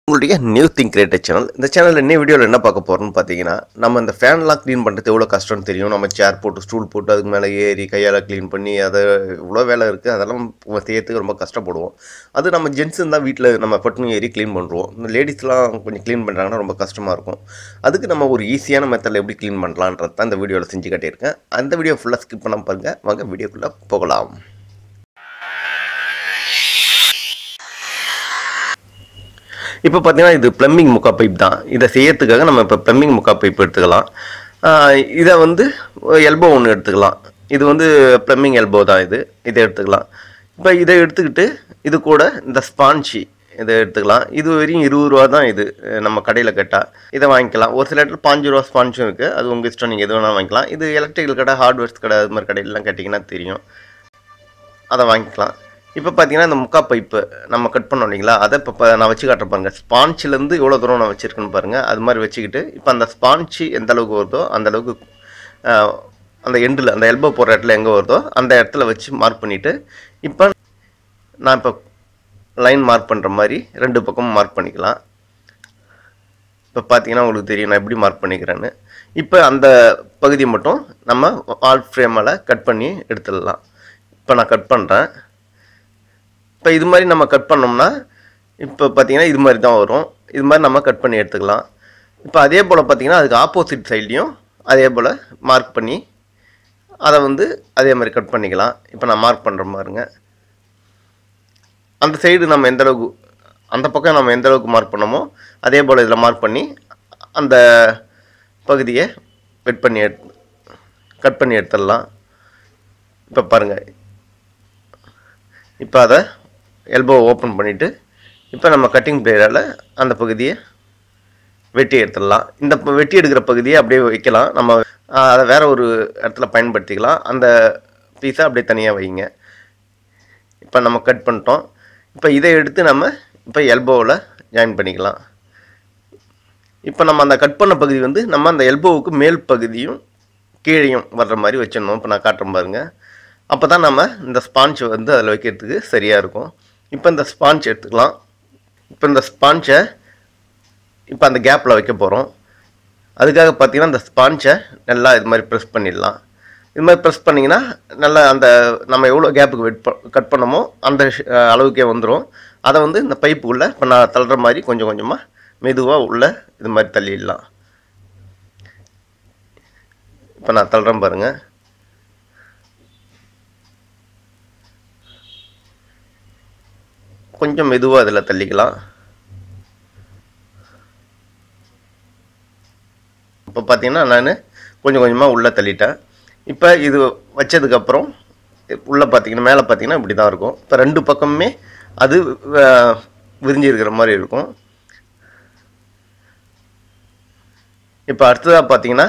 உங்களுடைய new think creator channel இந்த சேனலில் என்ன வீடியோவில் என்ன பார்க்க போகிறோம்னு பார்த்தீங்கன்னா நம்ம இந்த ஃபேன்லாம் க்ளீன் பண்ணுறது எவ்வளோ கஷ்டம்னு தெரியும் நம்ம சேர் போட்டு ஸ்டூல் போட்டு அதுக்கு மேலே ஏறி கையால் க்ளீன் பண்ணி அதை இவ்வளோ வேலை இருக்குது அதெல்லாம் செய்யறதுக்கு ரொம்ப கஷ்டப்படுவோம் அது நம்ம ஜென்ஸு தான் வீட்டில் நம்ம பட்டுன்னு ஏறி க்ளீன் பண்ணுறோம் இந்த லேடிஸ்லாம் கொஞ்சம் க்ளீன் பண்ணுறாங்கன்னா ரொம்ப கஷ்டமாக இருக்கும் அதுக்கு நம்ம ஒரு ஈஸியான மெத்தடில் எப்படி க்ளீன் பண்ணலான்றது தான் இந்த வீடியோவில் செஞ்சு காட்டியிருக்கேன் அந்த வீடியோ ஃபுல்லாக ஸ்கிப் பண்ணாம பாருங்கள் வாங்க வீடியோக்குள்ளே போகலாம் இப்போ பார்த்தீங்கன்னா இது ப்ளம்பிங் முக்கா பைப் தான் இதை செய்யறதுக்காக நம்ம இப்போ ப்ளம்பிங் முக்கா பைப் எடுத்துக்கலாம் ஆஹ் இதை வந்து எல்போ ஒன்று எடுத்துக்கலாம் இது வந்து ப்ளம்பிங் எல்போ தான் இது இதை எடுத்துக்கலாம் இப்போ இதை எடுத்துக்கிட்டு இது கூட இந்த ஸ்பான்ச்சி இதை எடுத்துக்கலாம் இது வரையும் இருபது ரூபா தான் இது அஹ் நம்ம கடையில் கேட்டால் இதை வாங்கிக்கலாம் ஒரு சில இடத்துல பாஞ்சு ரூபா ஸ்பான்ச்சும் இருக்குது அது உங்கள் இஷ்டம் நீங்கள் எது வேணால் வாங்கிக்கலாம் இது எலக்ட்ரிக்கல் கடை ஹார்ட்வேர்ஸ் கடை அது மாதிரி கடையிலலாம் கேட்டிங்கன்னா தெரியும் அதை வாங்கிக்கலாம் இப்போ பார்த்தீங்கன்னா இந்த முக்கா பைப்பு நம்ம கட் பண்ணோம் இல்லைங்களா அதை இப்போ நான் வச்சு காட்டுறேன் பாருங்க ஸ்பான்ச்சிலேருந்து எவ்வளோ தூரம் நான் வச்சுருக்கேன்னு பாருங்கள் அது மாதிரி வச்சுக்கிட்டு இப்போ அந்த ஸ்பான்ச்சு எந்த அளவுக்கு வருதோ அந்த அளவுக்கு ஆஹ், அந்த எண்டில் அந்த எல்போ போடுற இடத்துல எங்கே வருதோ அந்த இடத்துல வச்சு மார்க் பண்ணிவிட்டு இப்போ நான் இப்போ லைன் மார்க் பண்ணுற மாதிரி ரெண்டு பக்கமும் மார்க் பண்ணிக்கலாம் இப்போ பார்த்தீங்கன்னா உங்களுக்கு தெரியும் நான் எப்படி மார்க் பண்ணிக்கிறேன்னு இப்போ அந்த பகுதியை மட்டும் நம்ம வால் ஃப்ரேமால் கட் பண்ணி எடுத்துடலாம் இப்போ நான் கட் பண்ணுறேன் இப்போ இது மாதிரி நம்ம கட் பண்ணோம்னா இப்போ பார்த்தீங்கன்னா இது மாதிரி தான் வரும் இது மாதிரி நம்ம கட் பண்ணி எடுத்துக்கலாம் இப்போ அதே போல் பார்த்தீங்கன்னா அதுக்கு ஆப்போசிட் சைட்லேயும் அதே போல் மார்க் பண்ணி அதை வந்து அதே மாதிரி கட் பண்ணிக்கலாம் இப்போ நான் மார்க் பண்ணுற பாருங்க அந்த சைடு நம்ம எந்த அளவுக்கு அந்த பக்கம் நம்ம எந்த அளவுக்கு மார்க் பண்ணோமோ அதே போல் இதில் மார்க் பண்ணி அந்த பகுதியை வெட் பண்ணி எடு கட் பண்ணி எடுத்துடலாம் இப்போ பாருங்கள் இப்போ அதை எல்போ ஓப்பன் பண்ணிவிட்டு இப்போ நம்ம கட்டிங் பிளேடால் அந்த பகுதியை வெட்டி எடுத்துடலாம் இந்த ப- வெட்டி எடுக்கிற பகுதியை அப்படியே வைக்கலாம் நம்ம ஆஹ், அதை வேற ஒரு இடத்துல பயன்படுத்திக்கலாம் அந்த பீஸை அப்படியே தனியாக வைங்க இப்போ நம்ம கட் பண்ணிட்டோம் இப்போ இதை எடுத்து நம்ம இப்போ எல்போவில் ஜாயின் பண்ணிக்கலாம் இப்போ நம்ம அந்த கட் பண்ண பகுதி வந்து நம்ம அந்த எல்போவுக்கு மேல் பகுதியும் கீழையும் வர்ற மாதிரி வச்சிடணும் இப்போ நான் காட்டுறேன் பாருங்க அப்போ தான் நம்ம இந்த ஸ்பான்ச் வந்து அதில் வைக்கிறதுக்கு சரியாக இருக்கும் இப்போ இந்த ஸ்பான்ச் எடுத்துக்கலாம் இப்போ இந்த ஸ்பான்ச்சை இப்போ அந்த கேப்பில் வைக்க போகிறோம் அதுக்காக பார்த்தீங்கன்னா இந்த ஸ்பான்ச்சை நல்லா இது மாதிரி ப்ரெஸ் பண்ணிடலாம் இது மாதிரி ப்ரெஸ் பண்ணிங்கன்னா நல்லா அந்த நம்ம எவ்வளோ கேப்புக்கு வெட் கட் பண்ணமோ அந்த ஷ- அஹ் அளவுக்கே வந்துடும் அதை வந்து இந்த பைப்புக்குள்ளே இப்போ நான் தள்ளுற மாதிரி கொஞ்சம் கொஞ்சமாக மெதுவாக உள்ள இது மாதிரி தள்ளிடலாம் இப்போ நான் தள்ளுறேன் பாருங்கள் கொஞ்சம் மெதுவாக அதில் தள்ளிக்கலாம் இப்போ பார்த்தீங்கன்னா நான் கொஞ்சம் கொஞ்சமாக உள்ளே தள்ளிட்டேன் இப்போ இது வச்சதுக்கப்புறம் உள்ளே பார்த்தீங்கன்னா மேலே பார்த்தீங்கன்னா இப்படி தான் இருக்கும் இப்போ ரெண்டு பக்கமுமே அது அஹ், விரிஞ்சு இருக்கிற மாதிரி இருக்கும் இப்போ அடுத்ததாக பார்த்தீங்கன்னா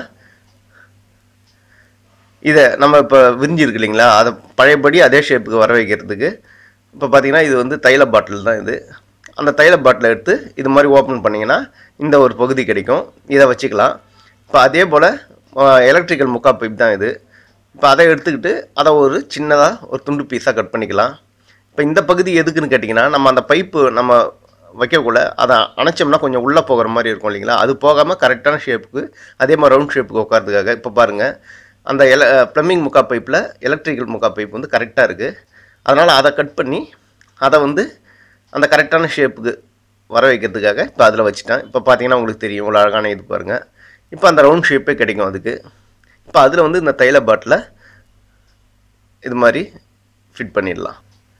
இதை நம்ம இப்போ விரிஞ்சு இருக்கு இல்லைங்களா அதை பழையபடி அதே ஷேப்புக்கு வர வைக்கிறதுக்கு இப்போ பார்த்தீங்கன்னா இது வந்து தைல பாட்டில் தான் இது அந்த தைல பாட்டிலை எடுத்து இது மாதிரி ஓப்பன் பண்ணிங்கன்னா இந்த ஒரு பகுதி கிடைக்கும் இதை வச்சுக்கலாம் இப்போ அதே போல் எலக்ட்ரிக்கல் முக்கா பைப் தான் இது இப்போ அதை எடுத்துக்கிட்டு அதை ஒரு சின்னதாக ஒரு துண்டு பீஸாக கட் பண்ணிக்கலாம் இப்போ இந்த பகுதி எதுக்குன்னு கேட்டிங்கன்னா நம்ம அந்த பைப்பு நம்ம வைக்கக்குள்ள அதை அணைச்சோம்னா கொஞ்சம் உள்ளே போகிற மாதிரி இருக்கும் இல்லைங்களா அது போகாமல் கரெக்டான ஷேப்புக்கு அதே மாதிரி ரவுண்ட் ஷேப்புக்கு உட்காரதுக்காக இப்போ பாருங்கள் அந்த எல ப்ளம்பிங் முக்கா பைப்பில் எலக்ட்ரிக்கல் முக்கா பைப் வந்து கரெக்டாக இருக்குது அதனால் அதை கட் பண்ணி அதை வந்து அந்த கரெக்டான ஷேப்புக்கு வர வைக்கிறதுக்காக இப்போ அதில் வச்சுட்டேன் இப்போ பார்த்தீங்கன்னா உங்களுக்கு தெரியும் இவ்வளோ அழகான இது பாருங்கள் இப்போ அந்த ரவுண்ட் ஷேப்பே கிடைக்கும் அதுக்கு இப்போ அதில் வந்து இந்த தைல பாட்டில் இது மாதிரி ஃபிட் பண்ணிடலாம்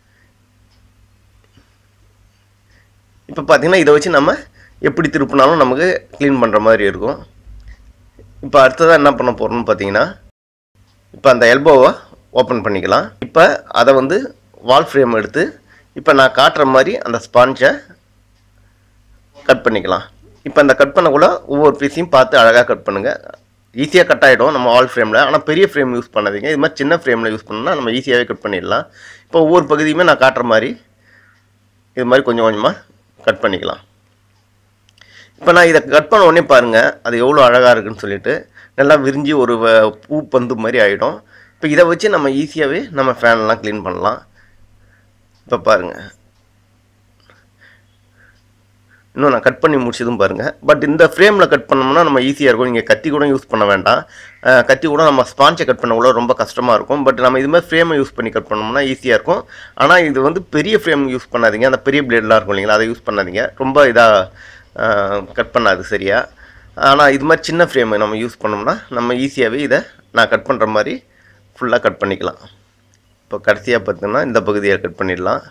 இப்போ பார்த்தீங்கன்னா இதை வச்சு நம்ம எப்படி திருப்பினாலும் நமக்கு க்ளீன் பண்ணுற மாதிரி இருக்கும் இப்போ அடுத்ததாக என்ன பண்ண போகிறோம்னு பார்த்தீங்கன்னா இப்போ அந்த எல்போவை ஓப்பன் பண்ணிக்கலாம் இப்போ அதை வந்து வால் ஃப்ரேம் எடுத்து இப்போ நான் காட்டுற மாதிரி அந்த ஸ்பான்ச்சை கட் பண்ணிக்கலாம் இப்போ அந்த கட் பண்ணக்குள்ள ஒவ்வொரு பீஸையும் பார்த்து அழகாக கட் பண்ணுங்கள் ஈஸியாக கட் ஆகிடும் நம்ம வால் ஃப்ரேமில் ஆனால் பெரிய ஃப்ரேம் யூஸ் பண்ணாதீங்க இது மாதிரி சின்ன ஃப்ரேமில் யூஸ் பண்ணோம்னா நம்ம ஈஸியாகவே கட் பண்ணிடலாம் இப்போ ஒவ்வொரு பகுதியுமே நான் காட்டுற மாதிரி இது மாதிரி கொஞ்சம் கொஞ்சமாக கட் பண்ணிக்கலாம் இப்போ நான் இதை கட் பண்ண உடனே பாருங்கள் அது எவ்வளோ அழகாக இருக்குன்னு சொல்லிட்டு நல்லா விரிஞ்சு ஒரு வ- பூ பந்து மாதிரி ஆகிடும் இப்போ இதை வச்சு நம்ம ஈஸியாகவே நம்ம ஃபேன்லாம் க்ளீன் பண்ணலாம் இப்போ பாருங்கள் இன்னும் நான் கட் பண்ணி முடிச்சதும் பாருங்கள் பட் இந்த ஃப்ரேமில் கட் பண்ணோம்னா நம்ம ஈஸியாக இருக்கும் நீங்கள் கத்தி கூட யூஸ் பண்ண வேண்டாம் அஹ் கத்தி கூட நம்ம ஸ்பாஞ்சை கட் பண்ண கூட ரொம்ப கஷ்டமாக இருக்கும் பட் நம்ம இது மாதிரி ஃப்ரேமை யூஸ் பண்ணி கட் பண்ணோம்னா ஈஸியாக இருக்கும் ஆனால் இது வந்து பெரிய ஃப்ரேம் யூஸ் பண்ணாதீங்க அந்த பெரிய பிளேட்லாம் இருக்கும் இல்லைங்களா அதை யூஸ் பண்ணாதீங்க ரொம்ப இதாக கட் பண்ணாது சரியா ஆனால் இது மாதிரி சின்ன ஃப்ரேம் நம்ம யூஸ் பண்ணோம்னா நம்ம ஈஸியாகவே இதை நான் கட் பண்ணுற மாதிரி ஃபுல்லாக கட் பண்ணிக்கலாம் இப்போ கடைசியாக பார்த்தீங்கன்னா இந்த பகுதியை கட் பண்ணிடலாம்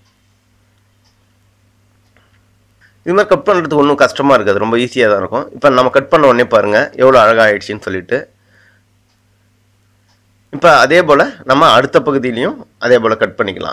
இது மாதிரி கட் பண்ணுறதுக்கு ஒன்றும் கஷ்டமாக இருக்காது ரொம்ப ஈஸியாக தான் இருக்கும் இப்போ நம்ம கட் பண்ண உடனே பாருங்கள் எவ்வளோ அழகாக ஆயிடுச்சின்னு சொல்லிட்டு இப்போ அதே போல் நம்ம அடுத்த பகுதியிலையும் அதே போல் கட் பண்ணிக்கலாம்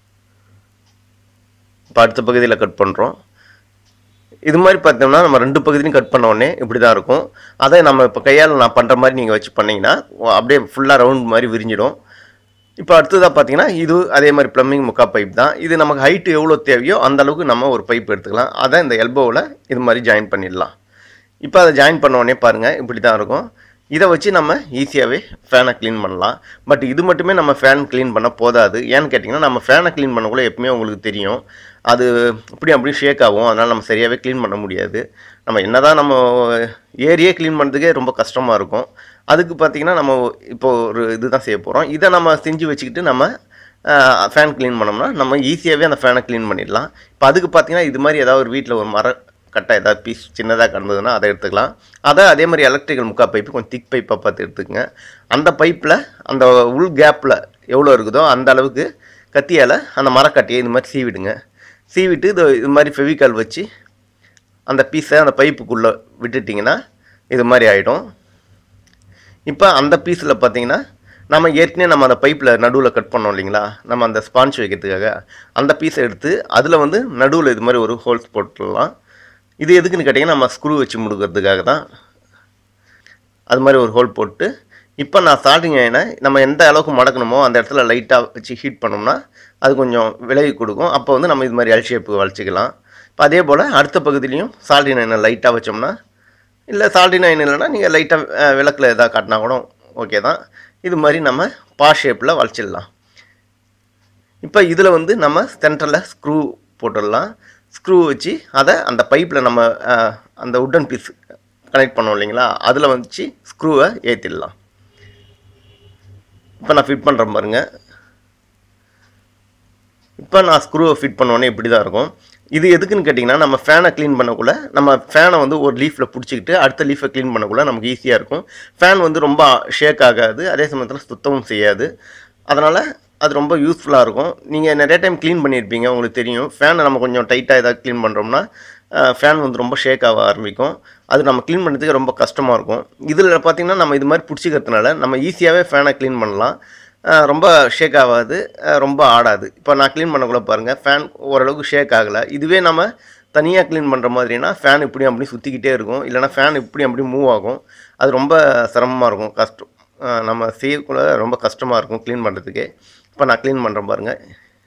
இப்போ அடுத்த பகுதியில் கட் பண்ணுறோம் இது மாதிரி பார்த்தோம்னா நம்ம ரெண்டு பகுதியிலையும் கட் பண்ண உடனே இப்படி தான் இருக்கும் அதை நம்ம இப்போ கையால் நான் பண்ணுற மாதிரி நீங்கள் வச்சு பண்ணிங்கன்னா அப்படியே ஃபுல்லாக ரவுண்ட் மாதிரி விரிஞ்சிடும் இப்போ அடுத்ததாக பார்த்தீங்கன்னா இது அதே மாதிரி ப்ளம்பிங் முக்கா பைப் தான் இது நமக்கு ஹைட்டு எவ்வளோ தேவையோ அந்த அளவுக்கு நம்ம ஒரு பைப் எடுத்துக்கலாம் அதை இந்த எல்போவில் இது மாதிரி ஜாயின் பண்ணிடலாம் இப்போ அதை ஜாயின் பண்ண உடனே பாருங்கள் இப்படி தான் இருக்கும் இதை வச்சு நம்ம ஈஸியாகவே ஃபேனை க்ளீன் பண்ணலாம் பட் இது மட்டுமே நம்ம ஃபேன் க்ளீன் பண்ண போதாது ஏன்னு கேட்டிங்கன்னா நம்ம ஃபேனை க்ளீன் பண்ணக்குள்ள எப்பவுமே உங்களுக்கு தெரியும் அது இப்படி அப்படி ஷேக் ஆகும் அதனால் நம்ம சரியாகவே க்ளீன் பண்ண முடியாது நம்ம என்னதான் நம்ம ஏரியே க்ளீன் பண்ணுறதுக்கே ரொம்ப கஷ்டமாக இருக்கும் அதுக்கு பார்த்திங்கன்னா நம்ம இப்போ ஒரு இதுதான் செய்ய போகிறோம் இதை நம்ம செஞ்சு வச்சுக்கிட்டு நம்ம ஃபேன் க்ளீன் பண்ணோம்னா நம்ம ஈஸியாகவே அந்த ஃபேனை க்ளீன் பண்ணிடலாம் இப்போ அதுக்கு பார்த்தீங்கன்னா இது மாதிரி ஏதாவது ஒரு வீட்டில் ஒரு மர கட்டை ஏதாவது பீஸ் சின்னதாக கிடந்ததுன்னா அதை எடுத்துக்கலாம் அதை அதே மாதிரி எலக்ட்ரிக்கல் முக்கா பைப்பு கொஞ்சம் திக் பைப்பாக பார்த்து எடுத்துக்கங்க அந்த பைப்பில் அந்த உள் கேப்பில் எவ்வளோ இருக்குதோ அந்த அளவுக்கு கத்தியால் அந்த மரக்கட்டையை இது மாதிரி சீவிடுங்க சீவிட்டு இது இது மாதிரி ஃபெவிகால் வச்சு அந்த பீஸை அந்த பைப்புக்குள்ளே விட்டுட்டிங்கன்னா இது மாதிரி ஆகிடும் இப்போ அந்த பீஸில் பார்த்தீங்கன்னா நம்ம ஏற்கனவே நம்ம அந்த பைப்பில் நடுவில் கட் பண்ணோம் இல்லைங்களா நம்ம அந்த ஸ்பாஞ்ச் வைக்கிறதுக்காக அந்த பீஸை எடுத்து அதில் வந்து நடுவில் இது மாதிரி ஒரு ஹோல்ஸ் போட்டுடலாம் இது எதுக்குன்னு கேட்டிங்கன்னா நம்ம ஸ்க்ரூ வச்சு முடுக்கிறதுக்காக தான் அது மாதிரி ஒரு ஹோல் போட்டு இப்போ நான் ஸ்டார்டிங் ஆயினா நம்ம எந்த அளவுக்கு மடக்கணுமோ அந்த இடத்துல லைட்டாக வச்சு ஹீட் பண்ணோம்னா அது கொஞ்சம் விலகி கொடுக்கும் அப்போ வந்து நம்ம இது மாதிரி எல் ஷேப்புக்கு வளைச்சிக்கலாம் இப்போ அதே போல் அடுத்த பகுதியிலையும் சால்டின் எண்ணெய் லைட்டாக வச்சோம்னா இல்லை சால்டின் எண்ணெய் இல்லைன்னா நீங்கள் லைட்டாக விளக்கில் எதாவது காட்டினா கூட ஓகே தான் இது மாதிரி நம்ம பா ஷேப்பில் வளைச்சிடலாம் இப்போ இதில் வந்து நம்ம சென்டரில் ஸ்க்ரூ போட்டுடலாம் ஸ்க்ரூ வச்சு அதை அந்த பைப்பில் நம்ம அஹ், அந்த உட்டன் பீஸ் கனெக்ட் பண்ணோம் இல்லைங்களா அதில் வச்சு ஸ்க்ரூவை ஏற்றிடலாம் இப்போ நான் ஃபிட் பண்ணுறேன் பாருங்க இப்போ நான் ஸ்க்ரூவை ஃபிட் பண்ணோன்னே இப்படி தான் இருக்கும் இது எதுக்குன்னு கேட்டிங்கன்னா நம்ம ஃபேனை க்ளீன் பண்ணக்குள்ள நம்ம ஃபேனை வந்து ஒரு லீஃபில் பிடிச்சிக்கிட்டு அடுத்த லீஃபை க்ளீன் பண்ணக்குள்ள நமக்கு ஈஸியாக இருக்கும் ஃபேன் வந்து ரொம்ப ஷேக் ஆகாது அதே சமயத்தில் சுத்தமும் செய்யாது அதனால் அது ரொம்ப யூஸ்ஃபுல்லாக இருக்கும் நீங்கள் நிறைய டைம் க்ளீன் பண்ணியிருப்பீங்க உங்களுக்கு தெரியும் ஃபேனை நம்ம கொஞ்சம் டைட்டாக ஏதாவது க்ளீன் பண்ணுறோம்னா ஃபேன் வந்து ரொம்ப ஷேக் ஆக ஆரம்பிக்கும் அது நம்ம க்ளீன் பண்ணுறதுக்கு ரொம்ப கஷ்டமாக இருக்கும் இதில் பார்த்திங்கன்னா நம்ம இது மாதிரி பிடிச்சிக்கிறதுனால நம்ம ஈஸியாகவே ஃபேனை க்ளீன் பண்ணலாம் அஹ் ரொம்ப ஷேக் ஆகாது அஹ் ரொம்ப ஆடாது இப்போ நான் க்ளீன் பண்ணக்குள்ள பாருங்கள் ஃபேன் ஓரளவுக்கு ஷேக் ஆகலை இதுவே நம்ம தனியாக க்ளீன் பண்ணுற மாதிரினா ஃபேன் இப்படி அப்படி சுற்றிக்கிட்டே இருக்கும் இல்லைனா ஃபேன் இப்படி அப்படி மூவ் ஆகும் அது ரொம்ப சிரமமாக இருக்கும் கஷ்டம் அஹ் நம்ம செய்யக்குள்ள ரொம்ப கஷ்டமாக இருக்கும் க்ளீன் பண்ணுறதுக்கு இப்போ நான் க்ளீன் பண்ணுறேன் பாருங்கள்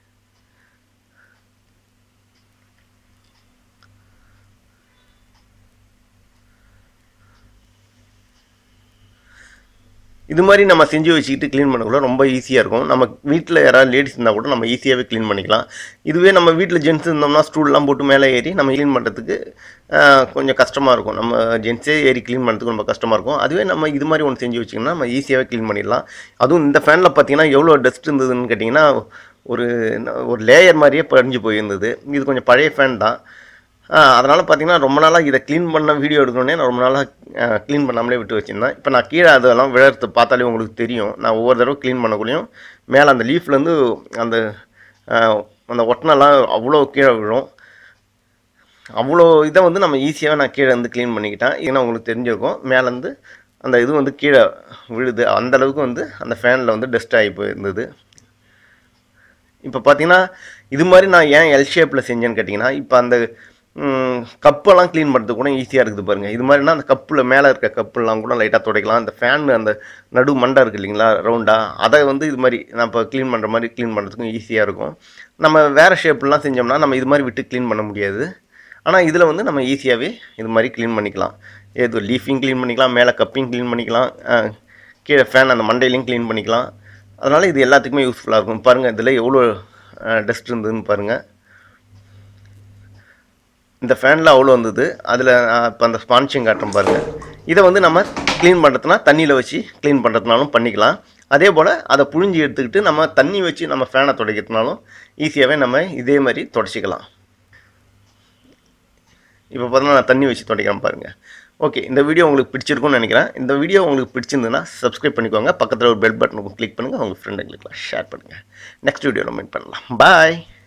இது மாதிரி நம்ம செஞ்சு வச்சுக்கிட்டு க்ளீன் பண்ணக்குள்ள ரொம்ப ஈஸியாக இருக்கும் நம்ம வீட்டில் யாராவது லேடிஸ் இருந்தால் கூட நம்ம ஈஸியாகவே க்ளீன் பண்ணிக்கலாம் இதுவே நம்ம வீட்டில் ஜென்ஸ் இருந்தோம்னா ஸ்டூல்லாம் போட்டு மேலே ஏறி நம்ம க்ளீன் பண்ணுறதுக்கு கொஞ்சம் கஷ்டமாக இருக்கும் நம்ம ஜென்ஸே ஏறி க்ளீன் பண்ணுறதுக்கு ரொம்ப கஷ்டமாக இருக்கும் அதுவே நம்ம இது மாதிரி ஒன்று செஞ்சு வச்சிங்கன்னா நம்ம ஈஸியாகவே க்ளீன் பண்ணிடலாம் அதுவும் இந்த ஃபேனில் பார்த்தீங்கன்னா எவ்வளோ டஸ்ட் இருந்ததுன்னு கேட்டிங்கன்னா ஒரு ஒரு லேயர் மாதிரியே படிஞ்சு போயிருந்தது இது கொஞ்சம் பழைய ஃபேன் தான் அதனால் பார்த்தீங்கன்னா ரொம்ப நாளாக இதை க்ளீன் பண்ண வீடியோ எடுக்கணுன்னே நான் ரொம்ப நாளாக க்ளீன் பண்ணாமலே விட்டு வச்சுருந்தேன் இப்போ நான் கீழே அதெல்லாம் விழறது பார்த்தாலே உங்களுக்கு தெரியும் நான் ஒவ்வொரு தடவை க்ளீன் பண்ணக்குள்ளேயும் மேலே அந்த லீஃப்லேருந்து அந்த ஆஹ், அந்த ஒட்டனெல்லாம் அவ்வளோ கீழே விழும் அவ்வளோ இதை வந்து நம்ம ஈஸியாக நான் கீழே வந்து க்ளீன் பண்ணிக்கிட்டேன் ஏன்னா உங்களுக்கு தெரிஞ்சிருக்கும் மேலேருந்து அந்த இது வந்து கீழே விழுது அந்த அளவுக்கு வந்து அந்த ஃபேனில் வந்து டஸ்ட் ஆகி போயிருந்தது இப்போ பார்த்தீங்கன்னா இது மாதிரி நான் ஏன் எல் ஷேப்பில் செஞ்சேன்னு கேட்டிங்கன்னா இப்போ அந்த ம், கப்பெல்லாம் க்ளீன் பண்ணுறதுக்கு கூட ஈஸியாக இருக்குது பாருங்கள் இது மாதிரினா அந்த கப்பில் மேலே இருக்க கப்புலாம் கூட லைட்டாக துடைக்கலாம் அந்த ஃபேன் அந்த நடு மண்டை இருக்குது இல்லைங்களா ரவுண்டாக அதை வந்து இது மாதிரி நான் இப்போ க்ளீன் பண்ணுற மாதிரி க்ளீன் பண்ணுறதுக்கும் ஈஸியாக இருக்கும் நம்ம வேறு ஷேப்லாம் செஞ்சோம்னா நம்ம இது மாதிரி விட்டு க்ளீன் பண்ண முடியாது ஆனால் இதில் வந்து நம்ம ஈஸியாகவே இது மாதிரி க்ளீன் பண்ணிக்கலாம் ஏதோ லீஃபிங் க்ளீன் பண்ணிக்கலாம் மேலே கப்பிங் க்ளீன் பண்ணிக்கலாம் அஹ், கீழே ஃபேன் அந்த மண்டையிலையும் க்ளீன் பண்ணிக்கலாம் அதனால் இது எல்லாத்துக்குமே யூஸ்ஃபுல்லாக இருக்கும் பாருங்கள் இதில் எவ்வளோ டஸ்ட் இருந்ததுன்னு பாருங்கள் இந்த ஃபேனில் அவ்வளோ வந்தது அதில் இப்போ அந்த ஸ்பான்சிங் காட்டுறோம் பாருங்கள் இதை வந்து நம்ம க்ளீன் பண்ணுறதுனா தண்ணியில் வச்சு க்ளீன் பண்ணுறதுனாலும் பண்ணிக்கலாம் அதே போல் அதை புழிஞ்சி எடுத்துக்கிட்டு நம்ம தண்ணி வச்சு நம்ம ஃபேனை துடைக்கிறதுனாலும் ஈஸியாகவே நம்ம இதே மாதிரி தொடச்சிக்கலாம் இப்போ பார்த்தீங்கன்னா நான் தண்ணி வச்சு துடைக்கிறேன் பாருங்கள் ஓகே இந்த வீடியோ உங்களுக்கு பிடிச்சிருக்கும்னு நினைக்கிறேன் இந்த வீடியோ உங்களுக்கு பிடிச்சிருந்ததுன்னா சப்ஸ்கிரைப் பண்ணிக்கோங்க பக்கத்தில் ஒரு பெல் பட்டனுக்கு கிளிக் பண்ணுங்கள் உங்கள் ஃப்ரெண்டுங்களுக்குலாம் ஷேர் பண்ணுங்கள் நெக்ஸ்ட் வீடியோவில் மீட் பண்ணலாம் பாய்